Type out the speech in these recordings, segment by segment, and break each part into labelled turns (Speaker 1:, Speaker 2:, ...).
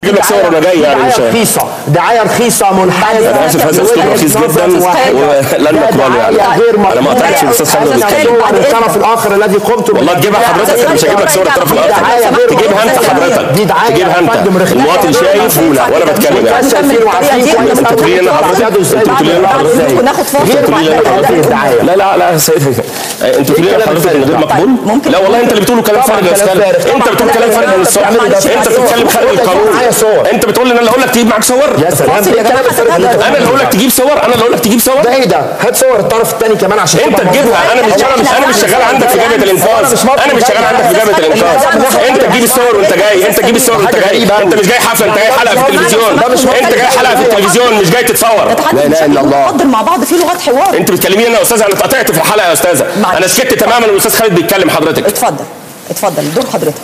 Speaker 1: اجيب لك صور وانا جاي يعني مش
Speaker 2: دعايه رخيصه دعايه رخيصه منحازه
Speaker 1: انا اسف هذا اسلوب رخيص جدا ولن نقبله يعني
Speaker 2: غير
Speaker 1: انا ما قطعتش الاستاذ خالد وهو بيتكلم
Speaker 2: الطرف الاخر الذي قمت
Speaker 1: والله تجيبها حضرتك انا مش هجيب لك صور الطرف الاخر تجيبها انت حضرتك
Speaker 2: دي دعايه
Speaker 1: تجيبها انت المواطن شايف وانا بتكلم يعني انت تقول لي انا حضرتك انت تقول لي انا حضرتك
Speaker 3: وناخد
Speaker 2: غير
Speaker 3: فاصل
Speaker 2: الدعايه
Speaker 1: لا لا لا يا سيدي انت بتقول لي انا حضرتك ان غير مقبول
Speaker 3: ممكن
Speaker 1: لا والله انت اللي بتقوله كلام
Speaker 2: طبعاً
Speaker 1: فارغ يا
Speaker 2: كلام
Speaker 1: استاذ
Speaker 2: فارغ.
Speaker 1: انت بتقول كلام فارغ من الصبح انت بتتكلم خارج القانون
Speaker 2: معايا صور.
Speaker 1: انت بتقول لي انا اللي اقول لك تجيب معاك صور
Speaker 2: يا سلام
Speaker 3: فاصل يا جماعة
Speaker 2: الكلام الفارغ اللي
Speaker 1: انا اللي اقول لك تجيب صور انا اللي اقول لك تجيب صور
Speaker 2: ده ايه ده؟ هات صور الطرف الثاني كمان عشان
Speaker 1: انت
Speaker 2: تبقى
Speaker 1: تجيبها
Speaker 2: موضوع.
Speaker 1: انا مش انا مش انا مش شغال عندك في جبهه الانقاذ انا مش شغال عندك في جبهه الانقاذ انت تجيب الصور وانت جاي انت تجيب الصور وانت جاي انت مش جاي حفله انت جاي حلقه في التلفزيون انت جاي حلقه في التلفزيون مش جاي تتصور
Speaker 3: نتحدث
Speaker 2: لا إله إلا
Speaker 3: بشكل
Speaker 2: الله.
Speaker 3: متفضل مع بعض في لغات حوار
Speaker 1: انت بتكلميني انا يا استاذه انا اتقطعت في الحلقه يا استاذه
Speaker 3: معلش.
Speaker 1: انا سكت تماما والاستاذ خالد بيتكلم حضرتك
Speaker 3: اتفضل اتفضل دور حضرتك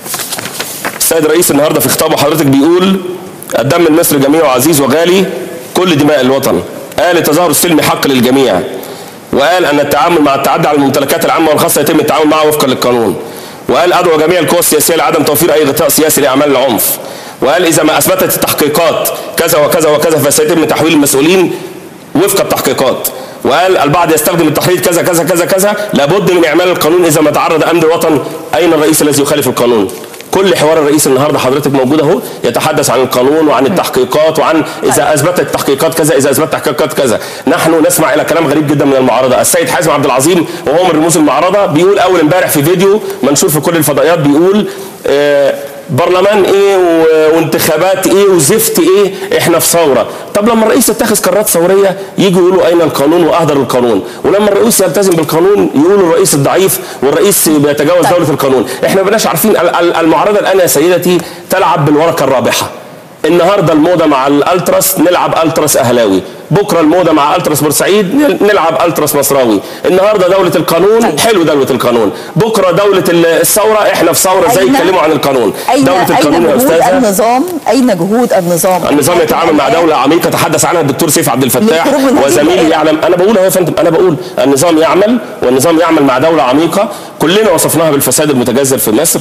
Speaker 1: السيد الرئيس النهارده في خطابه حضرتك بيقول الدم المصري جميع عزيز وغالي كل دماء الوطن قال التظاهر السلمي حق للجميع وقال ان التعامل مع التعدي على الممتلكات العامه والخاصه يتم التعامل معه وفقا للقانون وقال ادعو جميع القوى السياسيه لعدم توفير اي غطاء سياسي لاعمال العنف وقال اذا ما اثبتت التحقيقات كذا وكذا وكذا فسيتم تحويل المسؤولين وفق التحقيقات وقال البعض يستخدم التحريض كذا كذا كذا كذا لابد من اعمال القانون اذا ما تعرض امن الوطن اين الرئيس الذي يخالف القانون كل حوار الرئيس النهارده حضرتك موجود اهو يتحدث عن القانون وعن التحقيقات وعن اذا اثبتت التحقيقات كذا اذا اثبتت تحقيقات كذا نحن نسمع الى كلام غريب جدا من المعارضه السيد حازم عبد العظيم وهو من رموز المعارضه بيقول اول امبارح في فيديو منشور في كل الفضائيات بيقول آه برلمان ايه و- وانتخابات ايه وزفت ايه احنا في ثوره طب لما الرئيس يتخذ قرارات ثوريه يجوا يقولوا اين القانون واهدر القانون ولما الرئيس يلتزم بالقانون يقولوا الرئيس الضعيف والرئيس بيتجاوز
Speaker 3: طيب.
Speaker 1: دوله القانون احنا ما بقناش عارفين ال- ال- المعارضه الان يا سيدتي تلعب بالورقه الرابحه النهارده الموضه مع الالتراس نلعب التراس اهلاوي بكره الموضه مع التراس بورسعيد نل- نلعب التراس مصراوي النهارده دوله القانون
Speaker 3: طيب.
Speaker 1: حلو دوله القانون بكره دوله ال- الثوره احنا في ثوره زي
Speaker 3: أين-
Speaker 1: يتكلموا عن القانون
Speaker 3: اين
Speaker 1: دوله
Speaker 3: اين
Speaker 1: القانون يا
Speaker 3: جهود
Speaker 1: استاذه
Speaker 3: النظام اين جهود النظام
Speaker 1: النظام يتعامل مع دولة عميقة تحدث عنها الدكتور سيف عبد الفتاح
Speaker 3: للخروج من هذه
Speaker 1: وزميلي
Speaker 3: الدائرة.
Speaker 1: يعلم أنا بقول أهو يا فندم أنا بقول النظام يعمل والنظام يعمل مع دولة عميقة كلنا وصفناها بالفساد المتجذر في مصر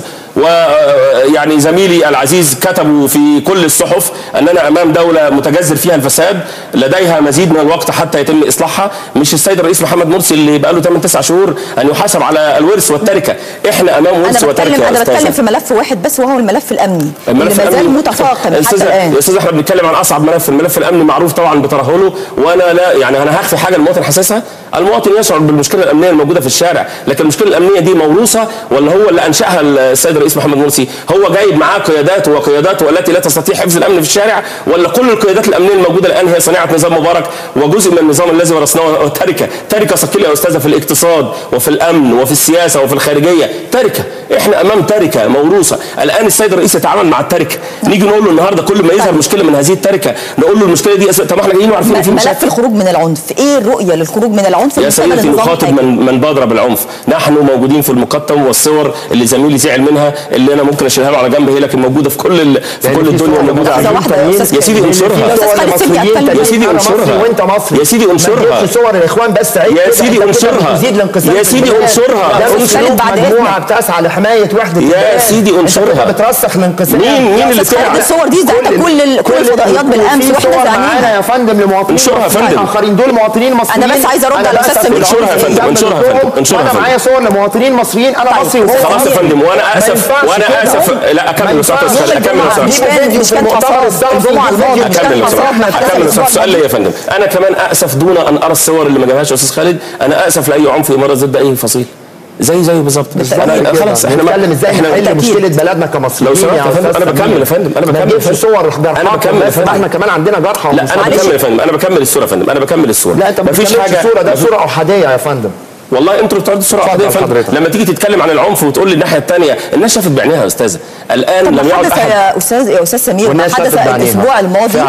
Speaker 1: ويعني زميلي العزيز كتبوا في كل الصحف أننا أمام دولة متجذر فيها الفساد لديها مزيد من الوقت حتى يتم إصلاحها مش السيد الرئيس محمد مرسي اللي بقى له 8 9 شهور أن يحاسب على الورث والتركة إحنا أمام
Speaker 3: انا
Speaker 1: ورث وتركة
Speaker 3: بتكلم
Speaker 1: يا
Speaker 3: انا
Speaker 1: أستاذة.
Speaker 3: بتكلم في ملف واحد بس وهو الملف الامني
Speaker 1: الملف
Speaker 3: اللي ما زال
Speaker 1: الأمني-
Speaker 3: متفاقم
Speaker 1: يا
Speaker 3: حتى
Speaker 1: استاذ
Speaker 3: الان
Speaker 1: يا استاذ احنا بنتكلم عن اصعب ملف الملف الامني معروف طبعا بترهله وانا لا يعني انا هخفي حاجه المواطن حاسسها المواطن يشعر بالمشكله الامنيه الموجوده في الشارع لكن المشكله الامنيه دي موروثه ولا هو اللي انشاها السيد الرئيس محمد مرسي هو جايب معاه قياداته وقياداته التي لا تستطيع حفظ الامن في الشارع ولا كل القيادات الامنيه الموجوده الان هي صناعه نظام مبارك وجزء من النظام الذي ورثناه تركه تركه ثقيله يا استاذه في الاقتصاد وفي الامن وفي السياسه وفي الخارجيه تركه احنا امام تركه موروثه الان السيد الرئيس يتعامل مع التركه نيجي نقول له النهارده كل ما يظهر مشكله من هذه التركه نقول له المشكله دي أس- طب احنا جايين وعارفين ان في
Speaker 3: ملف
Speaker 1: مشاكل
Speaker 3: الخروج من العنف ايه الرؤيه للخروج من العنف
Speaker 1: يا
Speaker 3: لمستقبل
Speaker 1: سيدتي
Speaker 3: النظام
Speaker 1: نخاطب
Speaker 3: الحاكم؟
Speaker 1: من من بادر بالعنف نحن موجودين في المقطم والصور اللي زميلي زعل منها اللي انا ممكن اشيلها له على جنب هي لكن موجوده في كل ال... في
Speaker 2: يعني
Speaker 1: كل
Speaker 2: في
Speaker 1: الدنيا
Speaker 2: صور
Speaker 1: موجوده
Speaker 3: لحظة
Speaker 1: على
Speaker 3: واحدة يا
Speaker 1: الجنب.
Speaker 3: أستاذ
Speaker 1: يا سيدي
Speaker 3: كريم.
Speaker 1: انشرها
Speaker 3: أستاذ خالد سيبني أتكلم.
Speaker 1: يا سيدي
Speaker 2: أنا
Speaker 1: انشرها.
Speaker 2: مصري وانت مصري
Speaker 1: يا سيدي
Speaker 2: ما
Speaker 1: انشرها.
Speaker 2: تجيبش صور الاخوان بس عيب
Speaker 1: يا
Speaker 2: كده.
Speaker 1: سيدي
Speaker 2: أنت كده
Speaker 1: انشرها.
Speaker 2: بتزيد الانقسام
Speaker 1: يا
Speaker 2: في
Speaker 1: سيدي
Speaker 2: البلاد.
Speaker 1: انشرها.
Speaker 2: ده
Speaker 3: انشرها.
Speaker 2: اسلوب
Speaker 3: بعد
Speaker 2: مجموعه
Speaker 3: إذنك.
Speaker 2: بتسعى لحمايه وحده
Speaker 1: يا
Speaker 2: البلاد.
Speaker 1: سيدي
Speaker 2: انت
Speaker 1: انشرها.
Speaker 2: كده بترسخ الانقسام
Speaker 1: مين مين
Speaker 2: يا
Speaker 1: اللي
Speaker 2: أستاذ
Speaker 1: طلع
Speaker 2: خالد،
Speaker 3: الصور دي ذات كل ال- كل الفضائيات بالامس
Speaker 2: في
Speaker 3: واحنا
Speaker 2: صور
Speaker 3: زعلانين
Speaker 2: معانا يا فندم لمواطنين
Speaker 1: انشرها يا
Speaker 2: مصريين
Speaker 1: فندم.
Speaker 2: اخرين دول مواطنين مصريين
Speaker 3: أنا بس عايزة أرد
Speaker 2: أنا
Speaker 3: على الأستاذ
Speaker 2: بأسف
Speaker 3: سمير.
Speaker 1: انشرها يا فندم،
Speaker 2: جنب
Speaker 1: انشرها يا
Speaker 2: الدكتور.
Speaker 1: فندم، انشرها يا
Speaker 2: وانا
Speaker 1: فندم.
Speaker 2: معايا صور لمواطنين مصريين انا
Speaker 3: طيب،
Speaker 2: مصري وهو
Speaker 1: خلاص يا
Speaker 2: مصري.
Speaker 1: فندم وانا
Speaker 2: ما
Speaker 1: اسف
Speaker 2: ينفعش
Speaker 1: وانا
Speaker 2: كده.
Speaker 1: اسف لا
Speaker 2: ما
Speaker 1: اكمل يا استاذ
Speaker 2: ينفعش.
Speaker 1: سؤال اكمل يا
Speaker 3: مش
Speaker 1: استاذ
Speaker 3: كان- مش كان
Speaker 2: المؤتمر
Speaker 3: حصاد
Speaker 2: الصحفي
Speaker 3: الجمعة
Speaker 2: الجديد
Speaker 3: الماضية.
Speaker 2: مش
Speaker 3: كان
Speaker 1: اكمل يا
Speaker 3: حصاد
Speaker 1: استاذ
Speaker 3: ما
Speaker 1: اكمل يا استاذ
Speaker 3: اتفق
Speaker 1: سؤال لي يا فندم انا كمان اسف دون ان ارى الصور اللي ما جابهاش يا استاذ خالد انا اسف لاي عنف يمارس ضد اي فصيل زي زي بالظبط انا خلاص احنا
Speaker 2: بنتكلم ازاي
Speaker 1: احنا
Speaker 2: نحل مشكله بلدنا كمصريين
Speaker 1: لو سمحت يا فندم،
Speaker 2: أستاذ
Speaker 1: أنا بكمل
Speaker 2: سمير.
Speaker 1: يا فندم، أنا
Speaker 2: ما
Speaker 1: بكمل يا
Speaker 2: تجيبش
Speaker 1: فندم.
Speaker 2: صور ده
Speaker 1: أنا
Speaker 2: رقم
Speaker 1: بكمل يا
Speaker 2: بس
Speaker 1: فندم.
Speaker 2: احنا كمان عندنا جرحى
Speaker 1: لا انا
Speaker 2: ومصابين.
Speaker 1: بكمل يا فندم انا بكمل الصوره يا فندم انا بكمل الصوره
Speaker 2: لا انت ما
Speaker 1: مفيش
Speaker 2: بتكلمش
Speaker 1: حاجه
Speaker 2: صوره ده
Speaker 1: مفيش-
Speaker 2: صوره احاديه يا فندم
Speaker 1: والله انتوا اللي بتعرضوا الصوره
Speaker 2: اتفضل
Speaker 1: العاديه يا فندم
Speaker 2: حضرتك.
Speaker 1: لما تيجي تتكلم عن العنف وتقول لي الناحيه الثانيه الناس شافت بعينيها يا استاذه الان
Speaker 3: طب
Speaker 1: لم
Speaker 3: ما
Speaker 1: يعد
Speaker 3: حدث
Speaker 1: احد
Speaker 3: يا استاذ يا استاذ سمير ما
Speaker 2: والناس
Speaker 3: حدث
Speaker 2: شافت بعينيها.
Speaker 3: الاسبوع الماضي
Speaker 2: فعلا.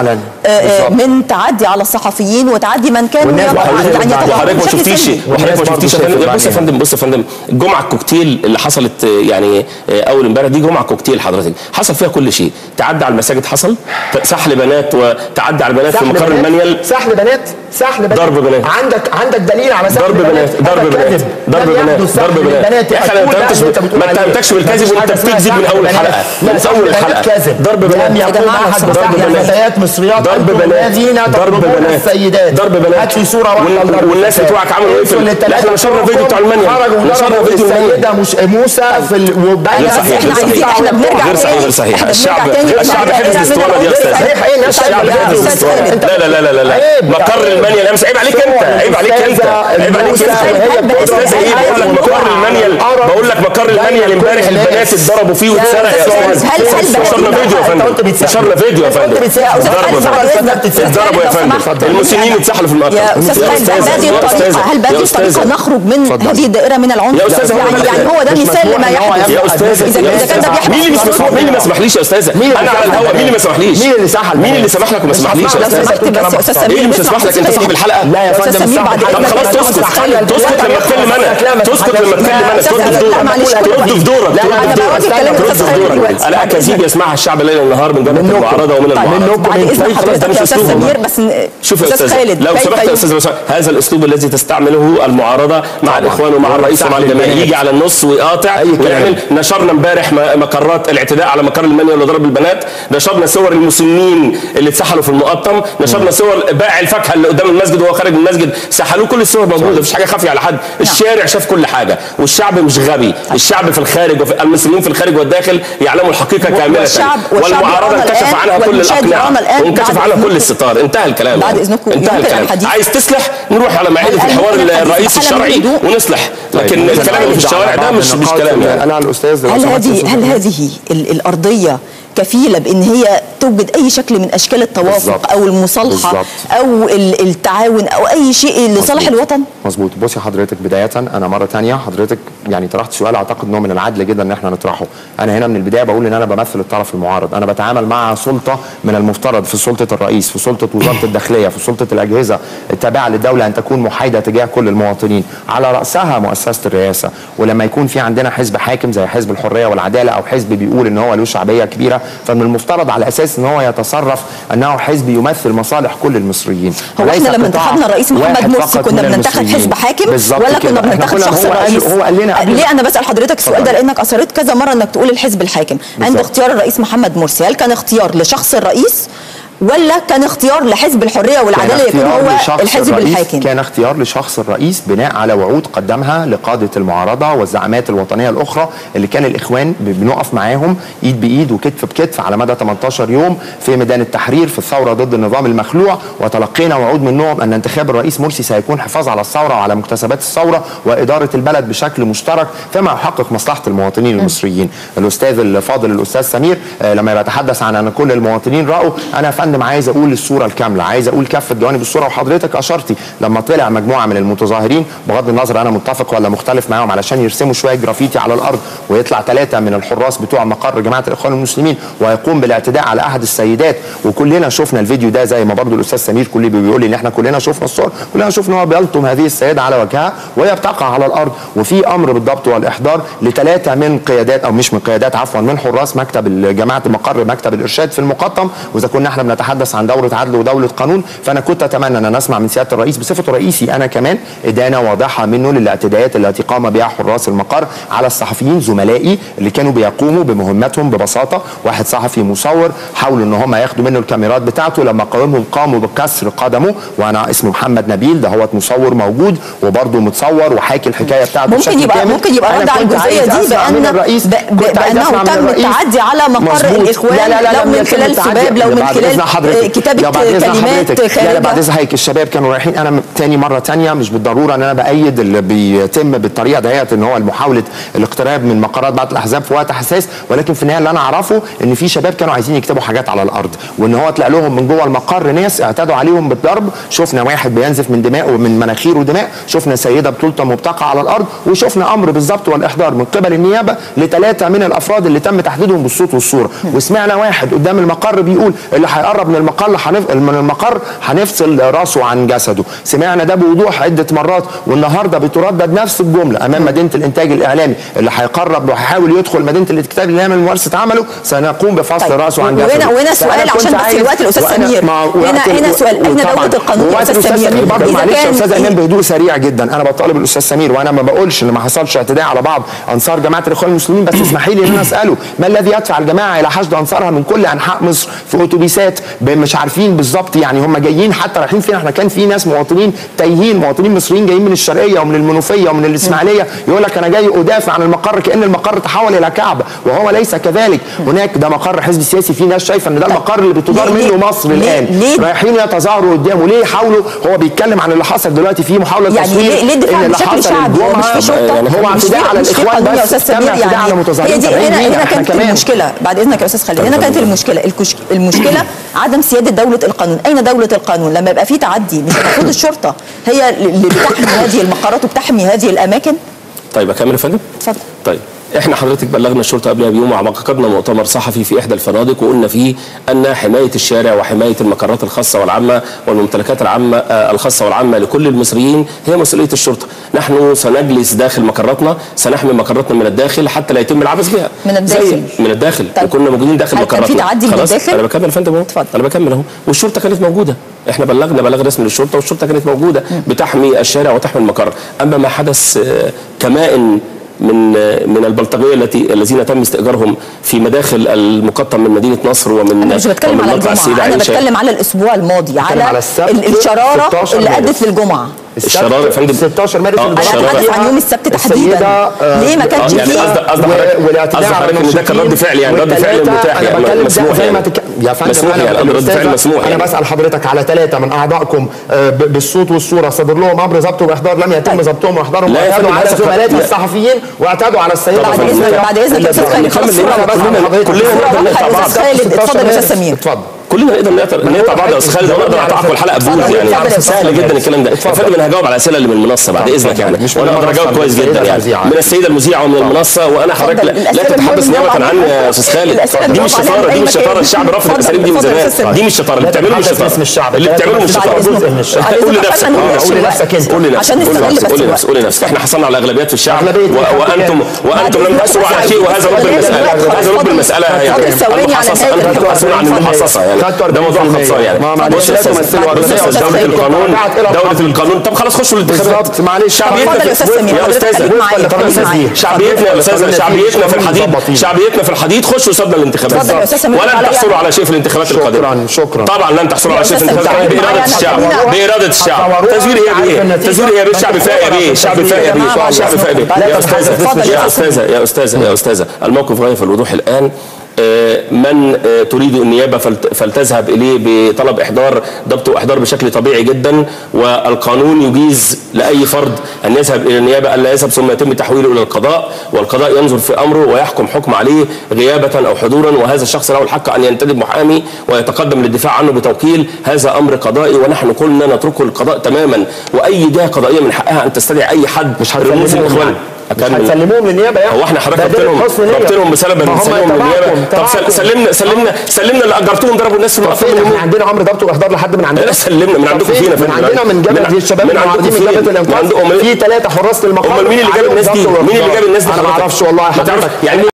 Speaker 3: آه،
Speaker 2: بالظبط.
Speaker 3: من تعدي على الصحفيين وتعدي من كانوا
Speaker 2: والناس
Speaker 3: يضعوا-
Speaker 2: بقى
Speaker 3: يعني
Speaker 2: بتبقى-
Speaker 3: يتظاهروا
Speaker 1: وحضرتك ما
Speaker 3: بشكل
Speaker 1: شفتيش
Speaker 3: سلمي.
Speaker 1: وحضرتك ما
Speaker 2: والناس
Speaker 1: شفتيش يا
Speaker 2: برضه
Speaker 1: فندم
Speaker 2: شايفة
Speaker 1: بص يا
Speaker 2: بعدين.
Speaker 1: فندم بص يا فندم الجمعه الكوكتيل اللي حصلت آه، يعني آه، اول امبارح دي جمعه كوكتيل حضرتك حصل فيها كل شيء تعدي على المساجد حصل ت- سحل بنات وتعدي على البنات في
Speaker 2: سحل
Speaker 1: مقر
Speaker 2: بنات
Speaker 1: المنيل
Speaker 2: سحل بنات سحل بنات
Speaker 1: ضرب بنات.
Speaker 2: عندك عندك دليل على سحل
Speaker 1: ضرب بنات ضرب
Speaker 2: هذا
Speaker 1: بنات
Speaker 2: كذب.
Speaker 1: ضرب
Speaker 2: لم
Speaker 1: بنات
Speaker 2: يحدث
Speaker 1: ضرب
Speaker 2: سحل
Speaker 1: بنات
Speaker 2: للبنات.
Speaker 1: يا اخي انا ما
Speaker 2: هتقول لا
Speaker 1: اتهمتش
Speaker 2: اللي أنت بتقول
Speaker 1: ما
Speaker 2: عليه.
Speaker 1: اتهمتكش بالكذب
Speaker 2: مفيش
Speaker 1: وانت
Speaker 2: حاجة اسمها
Speaker 1: بتكذب من
Speaker 2: سحل
Speaker 1: اول
Speaker 2: بنات.
Speaker 1: الحلقه
Speaker 2: لا
Speaker 1: من
Speaker 2: سحل
Speaker 1: اول
Speaker 2: بنات
Speaker 1: الحلقه
Speaker 2: كذب
Speaker 1: ضرب
Speaker 2: لم
Speaker 1: بنات
Speaker 2: يقول
Speaker 3: جماعة
Speaker 2: احد
Speaker 3: لو
Speaker 2: بسحل
Speaker 1: ضرب بنات.
Speaker 2: فتيات مصريات
Speaker 1: ضرب
Speaker 2: أنتم
Speaker 1: بنات
Speaker 2: الذين
Speaker 1: ضرب
Speaker 2: تضربون
Speaker 1: بنات
Speaker 2: السيدات
Speaker 1: ضرب بنات
Speaker 2: هات لي صوره واحده
Speaker 1: وال-
Speaker 2: لضرب
Speaker 1: والناس
Speaker 2: الستات.
Speaker 1: بتوعك عملوا ايه في
Speaker 2: انتوا
Speaker 1: ال-
Speaker 2: التلاتة
Speaker 1: لا، احنا نشرنا فيديو بتوع المنيل.
Speaker 2: خرجوا
Speaker 1: نشرنا
Speaker 2: ضربوا
Speaker 1: فيديو المنيل.
Speaker 2: السيده مش موسى في ال... وبقى
Speaker 1: غير
Speaker 3: بس
Speaker 1: صحيح،
Speaker 3: احنا
Speaker 1: غير
Speaker 3: عايزين
Speaker 1: صحيح.
Speaker 3: احنا بنرجع
Speaker 1: غير صحيح
Speaker 3: تاني
Speaker 1: غير صحيح
Speaker 3: احنا
Speaker 1: الشعب
Speaker 3: بنرجع تاني
Speaker 1: الشعب
Speaker 3: للدائرة
Speaker 1: حفظ
Speaker 3: من
Speaker 1: الاسطوانه دي يا
Speaker 3: العنف.
Speaker 1: استاذ
Speaker 2: صحيح، ايه الناس
Speaker 1: الشعب
Speaker 2: شايفة
Speaker 1: حفظ
Speaker 2: كده؟
Speaker 1: الاسطوانه
Speaker 2: أستاذ
Speaker 1: لا لا لا لا لا لا
Speaker 2: عيب.
Speaker 1: مقر المنيل امس عيب عليك انت عيب عليك انت عيب عليك
Speaker 2: موسى وهي
Speaker 1: انت
Speaker 2: بتقول
Speaker 1: استاذ ايه بقول لك مقر المنيل بقول لك مقر المنيل امبارح البنات اتضربوا فيه واتسرق يا
Speaker 3: أستاذ
Speaker 1: استاذ
Speaker 3: هل- هل
Speaker 1: نشرنا
Speaker 3: بقى-
Speaker 1: فيديو يا
Speaker 2: أنت قلت
Speaker 1: فندم
Speaker 2: بتسرق.
Speaker 1: نشرنا فيديو يا
Speaker 2: أنت قلت
Speaker 1: فندم
Speaker 2: بتسرق.
Speaker 1: اتضربوا
Speaker 3: أستاذ خالد،
Speaker 1: يا
Speaker 3: بعد
Speaker 1: فندم
Speaker 3: إذنك.
Speaker 1: اتضربوا يا
Speaker 3: لو
Speaker 1: فندم
Speaker 3: سمحت.
Speaker 1: المسنين اتسحلوا في المقر
Speaker 3: يا استاذ
Speaker 1: يا
Speaker 3: خالد هل
Speaker 1: أستاذ،
Speaker 3: بهذه
Speaker 1: يا
Speaker 3: الطريقه
Speaker 1: أستاذ،
Speaker 3: هل
Speaker 1: يا
Speaker 3: بهذه
Speaker 1: أستاذ.
Speaker 3: الطريقه نخرج من
Speaker 2: اتفضل.
Speaker 3: هذه الدائره من العنف
Speaker 1: يا أستاذ، هو
Speaker 3: يعني
Speaker 1: ده-
Speaker 3: يعني هو ده
Speaker 2: مش
Speaker 3: مثال
Speaker 2: مسموح
Speaker 3: لما
Speaker 2: إن هو
Speaker 3: يحدث
Speaker 1: يا استاذ
Speaker 3: اذا
Speaker 1: يا
Speaker 3: اذا كان ده
Speaker 1: أستاذ،
Speaker 3: بيحدث
Speaker 1: مين اللي مش مسموح مين اللي ما سمحليش يا استاذه
Speaker 2: مين اللي
Speaker 1: انا على
Speaker 2: سحل
Speaker 1: الهواء مين اللي ما سمحليش
Speaker 2: مين اللي سحل
Speaker 1: مين اللي
Speaker 2: بنات؟
Speaker 1: سمح لك وما سمحليش يا
Speaker 3: لو
Speaker 1: استاذ
Speaker 3: سمحت بس يا استاذ
Speaker 1: ايه
Speaker 3: سمير
Speaker 1: اللي مش
Speaker 3: نسمع
Speaker 1: مسمح لك انت
Speaker 3: أستاذ
Speaker 1: صاحب الحلقه
Speaker 2: لا يا
Speaker 3: أستاذ
Speaker 2: فندم
Speaker 3: سمير بعد
Speaker 2: صاحب
Speaker 1: طب
Speaker 3: إذنك.
Speaker 1: خلاص
Speaker 2: الحلقة.
Speaker 1: تسكت
Speaker 2: تخيل
Speaker 1: تسكت لما اتكلم انا تسكت لما اتكلم انا
Speaker 3: أستاذ
Speaker 1: ترد في
Speaker 3: لا،
Speaker 1: دورك
Speaker 3: معلش،
Speaker 1: ترد في دورك
Speaker 3: لا،
Speaker 1: ترد
Speaker 3: أنا
Speaker 1: في
Speaker 3: بقول
Speaker 1: دورك
Speaker 3: كلام
Speaker 1: ترد
Speaker 3: أستاذ
Speaker 1: في
Speaker 3: خالد
Speaker 1: دورك
Speaker 3: دلوقتي.
Speaker 1: الا اكاذيب يسمعها الشعب ليل ونهار من جبهه المعارضه ومن
Speaker 2: طيب،
Speaker 1: المعارضه
Speaker 2: منكم
Speaker 3: بعد
Speaker 2: انت.
Speaker 3: اذن
Speaker 1: طيب، خلاص، ده
Speaker 3: حضرتك
Speaker 1: مش
Speaker 3: يا استاذ
Speaker 1: أسلوبهم.
Speaker 3: سمير بس
Speaker 1: شوف يا
Speaker 3: استاذ
Speaker 1: استاذ
Speaker 3: خالد
Speaker 1: لو
Speaker 3: كيف
Speaker 1: سمحت يا
Speaker 3: يمكن-
Speaker 1: استاذ بس هذا الاسلوب الذي تستعمله المعارضه مع الاخوان ومع الرئيس ومع
Speaker 2: سحل
Speaker 1: الجماهير
Speaker 2: البنات.
Speaker 1: يجي على النص ويقاطع
Speaker 2: أي كلام.
Speaker 1: ويعمل نشرنا امبارح م- مقرات الاعتداء على مقر المنيل اللي ضرب البنات نشرنا صور المسنين اللي اتسحلوا في المقطم نشرنا صور بائع الفاكهه اللي قدام المسجد وهو خارج من المسجد سحلوه كل الصور موجوده مفيش حاجه خافيه على حد الشارع شاف كل حاجه والشعب مش غبي الشعب في الخارج وفي المسلمين في الخارج والداخل يعلموا الحقيقه كامله
Speaker 3: والشعب- والشعب
Speaker 1: والمعارضه
Speaker 3: يرانا
Speaker 1: انكشف
Speaker 3: الآن
Speaker 1: عنها كل
Speaker 3: والمشاهد
Speaker 1: الاقنعه
Speaker 3: يرانا الآن
Speaker 1: وانكشف
Speaker 3: بعد
Speaker 1: عنها كل
Speaker 3: إذنكم.
Speaker 1: الستار انتهى الكلام
Speaker 3: بعد إذنكم
Speaker 1: انتهى
Speaker 3: يمكن
Speaker 1: الكلام
Speaker 3: الحديث-
Speaker 1: عايز تصلح نروح على معده
Speaker 3: الآن
Speaker 1: الحوار
Speaker 3: ممكن الحديث
Speaker 1: الرئيسي
Speaker 3: بحالة من
Speaker 1: الشرعي
Speaker 3: الهدوء.
Speaker 1: ونصلح لكن
Speaker 2: طيب،
Speaker 1: الكلام اللي في الشوارع ده مش مش كلام يعني
Speaker 2: انا على الاستاذ لو
Speaker 3: هل
Speaker 2: سمحت
Speaker 3: هذه
Speaker 2: يا
Speaker 3: هل
Speaker 2: أستاذ.
Speaker 3: هذه ال- الارضيه كفيله بان هي توجد اي شكل من اشكال التوافق
Speaker 2: بالظبط.
Speaker 3: او المصالحه
Speaker 2: بالظبط.
Speaker 3: او ال- التعاون او اي شيء لصالح
Speaker 2: مظبوط.
Speaker 3: الوطن
Speaker 2: مظبوط بصي حضرتك بدايه انا مره تانية حضرتك يعني طرحت سؤال اعتقد انه من العدل جدا ان احنا نطرحه انا هنا من البدايه بقول ان انا بمثل الطرف المعارض انا بتعامل مع سلطه من المفترض في سلطه الرئيس في سلطه وزاره الداخليه في سلطه الاجهزه التابعه للدوله ان تكون محايده تجاه كل المواطنين على راسها مؤسسه الرئاسه ولما يكون في عندنا حزب حاكم زي حزب الحريه والعداله او حزب بيقول ان هو له شعبيه كبيره فمن المفترض على اساس ان هو يتصرف انه حزب يمثل مصالح كل المصريين
Speaker 3: هو
Speaker 2: وليس
Speaker 3: احنا لما
Speaker 2: قطاع
Speaker 3: انتخبنا الرئيس محمد
Speaker 2: واحد
Speaker 3: مرسي
Speaker 2: فقط
Speaker 3: كنا
Speaker 2: من
Speaker 3: بننتخب
Speaker 2: المصريين.
Speaker 3: حزب حاكم
Speaker 2: بالظبط
Speaker 3: ولا
Speaker 2: كده.
Speaker 3: كنا
Speaker 2: إحنا
Speaker 3: بننتخب
Speaker 2: كنا-
Speaker 3: شخص
Speaker 2: هو قال-
Speaker 3: الرئيس
Speaker 2: هو قال لنا قبل
Speaker 3: ليه انا بسال حضرتك السؤال ده
Speaker 2: اتفضل.
Speaker 3: لانك اصريت كذا مره انك تقول الحزب الحاكم عند
Speaker 2: بالظبط.
Speaker 3: اختيار الرئيس محمد مرسي هل كان اختيار لشخص الرئيس ولا كان اختيار لحزب الحريه
Speaker 2: كان
Speaker 3: والعداله يكون
Speaker 2: اختيار
Speaker 3: هو
Speaker 2: لشخص
Speaker 3: الحزب
Speaker 2: الرئيس
Speaker 3: الحاكم
Speaker 2: كان اختيار لشخص الرئيس بناء على وعود قدمها لقادة المعارضة والزعامات الوطنية الأخرى اللي كان الإخوان ب- بنقف معاهم إيد بإيد وكتف بكتف على مدى 18 يوم في ميدان التحرير في الثورة ضد النظام المخلوع وتلقينا وعود منهم أن انتخاب الرئيس مرسي سيكون حفاظ على الثورة وعلى مكتسبات الثورة وإدارة البلد بشكل مشترك فيما يحقق مصلحة المواطنين المصريين الأستاذ الفاضل الأستاذ سمير آه، لما يتحدث عن أن كل المواطنين رأوا أنا يا فندم عايز أقول الصورة الكاملة عايز أقول كافة جوانب الصورة وحضرتك أشرتي لما طلع مجموعة من المتظاهرين بغض النظر أنا متفق ولا مختلف معاهم علشان يرسموا شوية جرافيتي على الأرض ويطلع ثلاثة من الحراس بتوع مقر جماعة الإخوان المسلمين ويقوم بالاعتداء على أحد السيدات وكلنا شفنا الفيديو ده زي ما برضو الأستاذ سمير كل بيقول لي إن إحنا كلنا شفنا الصور كلنا شفنا هو بيلطم هذه السيدة على وجهها وهي بتقع على الأرض وفي أمر بالضبط والإحضار لثلاثة من قيادات أو مش من قيادات عفوا من حراس مكتب جماعة المقر مكتب الإرشاد في المقطم وإذا كنا إحنا بنتحدث عن دولة عدل ودولة قانون فأنا كنت أتمنى أن نسمع من سيادة الرئيس بصفته رئيسي أنا كمان إدانة واضحة منه للاعتداءات التي قام بها حراس المقر على الصحفيين زملائي اللي كانوا بيقوموا بمهمتهم ببساطة واحد صحفي مصور حاولوا ان هم ياخدوا منه الكاميرات بتاعته لما قاومهم قاموا بكسر قدمه وانا اسمه محمد نبيل ده هو مصور موجود وبرضه متصور وحاكي الحكايه بتاعته
Speaker 3: ممكن
Speaker 2: بشكل
Speaker 3: يبقى
Speaker 2: كامل.
Speaker 3: ممكن يبقى
Speaker 2: أنا
Speaker 3: رد على
Speaker 2: كنت
Speaker 3: الجزئيه
Speaker 2: عايز
Speaker 3: دي
Speaker 2: أسمع من
Speaker 3: بان
Speaker 2: الرئيس
Speaker 3: ب-
Speaker 2: كنت عايز
Speaker 3: بانه
Speaker 2: أسمع من
Speaker 3: تم
Speaker 2: الرئيس.
Speaker 3: التعدي على مقر
Speaker 2: مظبوط.
Speaker 3: الاخوان
Speaker 2: لا لا لا
Speaker 3: لو
Speaker 2: لم
Speaker 3: من
Speaker 2: يتم
Speaker 3: خلال
Speaker 2: التعدي.
Speaker 3: سباب لو
Speaker 2: لا،
Speaker 3: من
Speaker 2: بعد إذن
Speaker 3: خلال
Speaker 2: حضرتك.
Speaker 3: آه، كتابه
Speaker 2: لا، بعد إذن
Speaker 3: كلمات
Speaker 2: حضرتك. لا لا بعد
Speaker 3: خارجه
Speaker 2: اذن حضرتك الشباب كانوا رايحين انا تاني مره تانية مش بالضروره ان انا بايد اللي بيتم بالطريقه ديت ان هو محاوله الاقتراب من مقرات بعض الاحزاب في وقت حساس ولكن في النهايه اللي انا اعرفه ان في شباب كانوا عايزين يكتبوا حاجات على الارض وان هو طلع لهم من جوه المقر ناس اعتدوا عليهم بالضرب شفنا واحد بينزف من دماءه ومن مناخيره دماء شفنا سيده بتلطم وبتقع على الارض وشفنا امر بالضبط والاحضار من قبل النيابه لثلاثه من الافراد اللي تم تحديدهم بالصوت والصوره وسمعنا واحد قدام المقر بيقول اللي هيقرب قرب من المقر هنف... من المقر هنفصل راسه عن جسده سمعنا ده بوضوح عده مرات والنهارده بتردد نفس الجمله امام مدينه الانتاج الاعلامي اللي هيقرب وهيحاول يدخل مدينه الانتاج الاعلامي لممارسه عمله سنقوم بفصل
Speaker 3: طيب.
Speaker 2: راسه عن
Speaker 3: وهنا-
Speaker 2: جسده
Speaker 3: وهنا
Speaker 2: فأنا
Speaker 3: سؤال
Speaker 2: كنت
Speaker 3: عشان بس
Speaker 2: عايز-
Speaker 3: الوقت الأستاذ
Speaker 2: وأنا-
Speaker 3: سمير.
Speaker 2: ما-
Speaker 3: هنا-
Speaker 2: وقت
Speaker 3: هنا
Speaker 2: ال-
Speaker 3: سؤال. أين
Speaker 2: وطبعاً.
Speaker 3: دولة القانون يا
Speaker 2: ووقت
Speaker 3: أستاذ
Speaker 2: الأستاذ
Speaker 3: سمير؟
Speaker 2: برضه
Speaker 3: إذا
Speaker 2: معلش يا
Speaker 3: كان
Speaker 2: استاذ
Speaker 3: إيه؟
Speaker 2: ايمان بهدوء سريع جدا انا بطالب الاستاذ سمير وانا ما بقولش ان ما حصلش اعتداء على بعض انصار جماعه الاخوان المسلمين بس اسمحي لي ان انا اساله ما الذي يدفع الجماعه الى حشد انصارها من كل انحاء مصر في اتوبيسات ب- مش عارفين بالظبط يعني هم جايين حتى رايحين فين احنا كان في ناس مواطنين تايهين مواطنين مصريين جايين من الشرقيه ومن المنوفيه ومن الاسماعيليه يقول لك انا جاي ادافع عن المقر كان المقر تحول الى كعبه وهو ليس كذلك هناك ده مقر حزب سياسي في ناس شايفه ان ده المقر اللي بتدار
Speaker 3: ليه-
Speaker 2: منه
Speaker 3: ليه-
Speaker 2: مصر
Speaker 3: ليه-
Speaker 2: الان
Speaker 3: ليه-
Speaker 2: رايحين يتظاهروا قدامه ليه يحاولوا هو بيتكلم عن اللي حصل دلوقتي في محاوله
Speaker 3: يعني
Speaker 2: تصوير
Speaker 3: ليه ليه الدفاع
Speaker 2: إن اللي
Speaker 3: بشكل
Speaker 2: حصل
Speaker 3: شعبي
Speaker 2: الجمعة-
Speaker 3: مش في شرطه
Speaker 2: يعني هو
Speaker 3: مش
Speaker 2: اعتداء
Speaker 3: في-
Speaker 2: على
Speaker 3: مش في
Speaker 2: الاخوان
Speaker 3: قانون يا
Speaker 2: بس
Speaker 3: استاذ
Speaker 2: تم
Speaker 3: سمير
Speaker 2: اعتداء على
Speaker 3: يعني
Speaker 2: متظاهرين
Speaker 3: هي دي
Speaker 2: طبيعيين
Speaker 3: هنا
Speaker 2: لينا
Speaker 3: هنا
Speaker 2: احنا
Speaker 3: كانت
Speaker 2: كمان.
Speaker 3: المشكله بعد اذنك يا استاذ خالد هنا كانت المشكله الكش... المشكله عدم سياده دوله القانون اين دوله القانون لما يبقى في تعدي مش المفروض الشرطه هي اللي بتحمي هذه المقرات وبتحمي هذه الاماكن
Speaker 1: طيب اكمل يا فندم
Speaker 3: اتفضل
Speaker 1: طيب احنا حضرتك بلغنا الشرطه قبلها بيوم وعقدنا مؤتمر صحفي في احدى الفنادق وقلنا فيه ان حمايه الشارع وحمايه المقرات الخاصه والعامه والممتلكات العامه آه، الخاصه والعامه لكل المصريين هي مسؤوليه الشرطه، نحن سنجلس داخل مقراتنا سنحمي مقراتنا من الداخل حتى لا يتم العبث بها
Speaker 3: من الداخل.
Speaker 1: زي من الداخل
Speaker 3: طيب.
Speaker 1: وكنا موجودين داخل
Speaker 3: هل كان في
Speaker 1: مقراتنا
Speaker 3: تعدي من
Speaker 1: خلاص؟
Speaker 3: الداخل؟
Speaker 1: انا بكمل يا فندم اهو
Speaker 3: اتفضل.
Speaker 1: انا بكمل اهو والشرطه كانت موجوده احنا بلغنا بلاغ رسمي للشرطه والشرطه كانت موجوده بتحمي الشارع وتحمي المقر اما ما حدث آه، كمائن من آه، من البلطجيه التي الذين تم استئجارهم في مداخل المقطم من مدينه نصر ومن
Speaker 3: انا مش بتكلم
Speaker 1: ومن
Speaker 3: على
Speaker 1: مطلع السيدة
Speaker 3: الجمعه انا
Speaker 1: عائشة.
Speaker 3: بتكلم على الاسبوع الماضي على,
Speaker 2: على السبت
Speaker 3: ال- الشراره
Speaker 2: 16
Speaker 3: اللي
Speaker 2: مارس.
Speaker 3: ادت للجمعه
Speaker 1: الشرارة يا فندم
Speaker 2: 16 مارس
Speaker 1: آه،
Speaker 2: اللي
Speaker 3: انا
Speaker 1: الشرارة.
Speaker 3: اتحدث عن يوم السبت تحديدا
Speaker 2: السيدة-
Speaker 3: ليه ما
Speaker 1: آه،
Speaker 3: كانش
Speaker 1: يعني
Speaker 3: فيه
Speaker 1: قصد قصد
Speaker 2: و-
Speaker 1: حضرتك
Speaker 2: والاعتداء
Speaker 1: قصد
Speaker 2: على
Speaker 1: حضرتك ان ده كان رد
Speaker 2: المرشدين
Speaker 1: فعل يعني رد فعل
Speaker 2: والتلاتة
Speaker 1: متاح
Speaker 2: انا
Speaker 1: يعني
Speaker 2: بتكلم
Speaker 1: مسموح
Speaker 2: زي
Speaker 1: يعني
Speaker 2: ما تك... يا فندم
Speaker 1: مسموح
Speaker 2: أنا
Speaker 1: يعني
Speaker 2: بتكلم
Speaker 1: رد فعل
Speaker 2: أستاذة،
Speaker 1: مسموح
Speaker 2: انا
Speaker 1: يعني
Speaker 2: بسال حضرتك على ثلاثه من اعضائكم آه، ب- بالصوت والصوره صدر لهم امر ضبط واحضار لم يتم
Speaker 3: طيب.
Speaker 2: ضبطهم واحضارهم
Speaker 1: لا يا
Speaker 2: واعتادوا
Speaker 1: فندم،
Speaker 2: على
Speaker 1: للأسف
Speaker 2: زملائي
Speaker 1: لا.
Speaker 2: الصحفيين واعتادوا على السيده
Speaker 3: بعد
Speaker 2: الرئيسية
Speaker 3: إذنك- بعد إذنك يا أستاذ
Speaker 2: اللي-
Speaker 3: خالد، خلاص
Speaker 2: كمل ليه؟
Speaker 3: الصورة
Speaker 2: أنا بسأل
Speaker 3: واضحة.
Speaker 2: حضرتك.
Speaker 1: كلنا
Speaker 3: الصورة
Speaker 1: نقدر
Speaker 3: واضحة
Speaker 1: نقطع
Speaker 3: يا
Speaker 1: بعض
Speaker 3: أستاذ خالد
Speaker 2: 16
Speaker 3: اتفضل يا
Speaker 2: مارس.
Speaker 3: استاذ سمير
Speaker 2: اتفضل
Speaker 1: كلنا نقدر نقطع نقطع بعض يا استاذ خالد ونقدر نقطعكم الحلقه بدون
Speaker 3: اتفضل،
Speaker 1: يعني
Speaker 3: اتفضل يا
Speaker 1: سهل
Speaker 3: أستاذ.
Speaker 1: جدا الكلام ده يا
Speaker 2: اتفضل.
Speaker 1: فندم انا هجاوب على الاسئله اللي من المنصه بعد
Speaker 2: اتفضل،
Speaker 1: اذنك يعني
Speaker 2: اتفضل. مش من
Speaker 1: وانا اقدر
Speaker 2: المنصة،
Speaker 1: اجاوب
Speaker 2: من
Speaker 1: كويس
Speaker 2: السيدة
Speaker 1: جدا يعني
Speaker 2: المذيعة.
Speaker 1: من السيده المذيعه ومن المنصه وانا حضرتك لا, لا
Speaker 3: الأسئلة
Speaker 1: تتحدث
Speaker 3: المهمة
Speaker 1: نيابه
Speaker 3: اللي
Speaker 1: عني
Speaker 3: بعض-
Speaker 1: يا استاذ خالد
Speaker 3: الأسئلة
Speaker 1: دي
Speaker 3: اللي
Speaker 1: مش
Speaker 3: بعض
Speaker 1: شطاره
Speaker 3: عليها
Speaker 1: دي
Speaker 3: أي
Speaker 1: مش شطاره
Speaker 3: مكان.
Speaker 1: الشعب رفض
Speaker 3: اتفضل،
Speaker 1: الاساليب دي من
Speaker 3: اتفضل يا
Speaker 1: زمان
Speaker 3: أستاذ
Speaker 1: دي مش شطاره اللي
Speaker 2: لا
Speaker 1: بتعمله مش
Speaker 2: تتحدث
Speaker 1: شطاره
Speaker 2: باسم الشعب.
Speaker 1: اللي
Speaker 2: لا
Speaker 1: بتعمله مش
Speaker 2: تتحدث
Speaker 1: شطاره
Speaker 2: باسم جزء من الشعب.
Speaker 3: بعد
Speaker 1: قول
Speaker 3: إذنك
Speaker 1: لنفسك
Speaker 3: عشان
Speaker 1: قول
Speaker 3: نناقش
Speaker 2: قول
Speaker 3: الوقت.
Speaker 2: لنفسك انت.
Speaker 1: قول لنفسك
Speaker 3: عشان
Speaker 1: قول
Speaker 3: نستغل
Speaker 1: لنفسك
Speaker 3: بس
Speaker 1: قول
Speaker 3: الوقت.
Speaker 1: لنفسك قول لنفسك احنا حصلنا على اغلبيات في الشعب
Speaker 2: أغلبية
Speaker 1: و-
Speaker 2: الحكام.
Speaker 1: وانتم وانتم لم تسروا على شيء وهذا رب المساله هذا رب المساله يعني
Speaker 3: فاضل ثواني على
Speaker 1: المحصصه
Speaker 3: نهاية
Speaker 1: انتم تبحثون عن المحصصه يعني ده موضوع خلصان يعني
Speaker 2: ما معلش
Speaker 1: بص يا
Speaker 2: لا
Speaker 1: أستاذ،
Speaker 2: تمثلوا
Speaker 1: بص يا
Speaker 2: أغلبية
Speaker 1: أستاذ، دولة
Speaker 2: وتستغل
Speaker 1: القانون
Speaker 2: القواعد إلى
Speaker 1: دولة
Speaker 2: الحد.
Speaker 1: القانون طب خلاص خشوا الانتخابات
Speaker 2: بالظبط معلش
Speaker 1: شعبيتنا
Speaker 3: اتفضل يا
Speaker 1: في-
Speaker 3: أستاذ سمير،
Speaker 1: يا
Speaker 3: حضرتك
Speaker 1: استاذ
Speaker 3: خليك معايا، خليك معايا.
Speaker 1: شعبيتنا يا استاذ
Speaker 2: اتفضل.
Speaker 1: شعبيتنا في الحديد
Speaker 2: مظبطين.
Speaker 1: شعبيتنا في الحديد خشوا صدنا الانتخابات
Speaker 3: اتفضل يا أستاذ سمير،
Speaker 1: ولن
Speaker 3: عليا.
Speaker 1: تحصلوا على شيء في الانتخابات
Speaker 2: شكراً،
Speaker 1: القادمه
Speaker 2: شكراً.
Speaker 1: طبعا لن تحصلوا
Speaker 3: يا
Speaker 1: على شيء في
Speaker 3: أستاذ
Speaker 1: الانتخابات
Speaker 3: سمير،
Speaker 1: باراده
Speaker 3: معايا
Speaker 1: الشعب
Speaker 3: أنا.
Speaker 1: باراده الشعب
Speaker 2: هتصوروها،
Speaker 1: تزوير هي
Speaker 2: عارف
Speaker 1: بايه
Speaker 2: النتيجة.
Speaker 1: تزوير هي بايه الشعب فيها بايه الشعب فيها
Speaker 3: يا
Speaker 1: بايه
Speaker 3: جماعة، بعد
Speaker 1: الشعب فيها
Speaker 3: إذنكم.
Speaker 1: بايه يا
Speaker 3: لا
Speaker 1: استاذه
Speaker 3: تتحدث.
Speaker 1: يا استاذه يا استاذه يا استاذه الموقف غايه في الوضوح الان آه، من آه، تريد النيابه فلت- فلتذهب اليه بطلب احضار ضبط واحضار بشكل طبيعي جدا والقانون يجيز لاي فرد ان يذهب الى النيابه الا يذهب ثم يتم تحويله الى القضاء والقضاء ينظر في امره ويحكم حكم عليه غيابه او حضورا وهذا الشخص له الحق ان ينتدب محامي ويتقدم للدفاع عنه بتوكيل هذا امر قضائي ونحن كلنا نتركه للقضاء تماما واي جهه قضائيه من حقها ان تستدعي اي حد
Speaker 2: مش
Speaker 1: رموز
Speaker 2: هتسلموهم
Speaker 1: الاخوان
Speaker 2: يعني. مش
Speaker 1: أكمل.
Speaker 2: هتسلموهم للنيابه يعني
Speaker 1: هو احنا حضرتك
Speaker 2: ده
Speaker 1: ربط لهم
Speaker 2: حسن نية.
Speaker 1: ربط لهم بسبب
Speaker 2: ما هم
Speaker 1: نسلمهم
Speaker 2: تبعكم-
Speaker 1: للنيابه طب
Speaker 2: تبعكم.
Speaker 1: سلمنا سلمنا سلمنا اللي اجرتوهم ضربوا الناس في
Speaker 2: طب
Speaker 1: المقفل
Speaker 2: فين
Speaker 1: من
Speaker 2: احنا عندنا امر ضبط واحضار لحد من عندنا
Speaker 1: لا سلمنا من
Speaker 2: طب
Speaker 1: عندكم
Speaker 2: فين؟
Speaker 1: فينا
Speaker 2: من عندنا من جبهه الشباب
Speaker 1: من
Speaker 2: المعارضين
Speaker 1: عندكم
Speaker 2: من
Speaker 1: فين؟
Speaker 2: جبهه
Speaker 1: من
Speaker 2: الانقاذ
Speaker 1: عندكم
Speaker 2: في ثلاثه حراس المقام
Speaker 1: امال مين اللي جاب الناس دي؟
Speaker 2: عليهم ضبط
Speaker 1: مين اللي
Speaker 2: واحضار.
Speaker 1: جاب الناس دي
Speaker 2: انا ما
Speaker 1: حضرتك؟
Speaker 2: اعرفش والله
Speaker 1: ما تعرف-
Speaker 2: حضرتك
Speaker 1: يعني